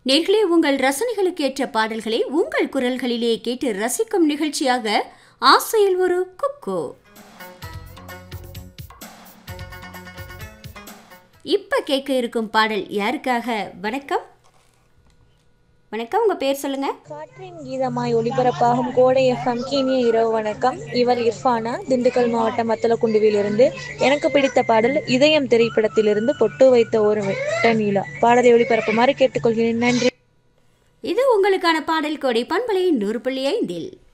நேர்களே உங்கள் ரசனைகளுக்கு ஏற்ற பாடல்களை உங்கள் குரல்களிலே கேட்டு ரசிக்கும் நிகழ்ச்சியாக ஆசையில் ஒரு குக்கு இப்ப கேட்க இருக்கும் பாடல் யாருக்காக வணக்கம் வணக்கம் உங்க பேர் சொல்லுங்க காற்றின் கீதமாய் ஒளிபரப்பாகும் கோடை எஃப்எம் கீனிய இரவு வணக்கம் இவர் இர்ஃபானா திண்டுக்கல் மாவட்டம் வத்தலக்குண்டுவிலிருந்து எனக்கு பிடித்த பாடல் இதயம் திரைப்படத்திலிருந்து பொட்டு வைத்த ஒரு வெட்ட நீலா பாடலை ஒளிபரப்புமாறு கேட்டுக்கொள்கிறேன் நன்றி இது உங்களுக்கான பாடல் கோடை பண்பலை நூறு புள்ளி ஐந்தில்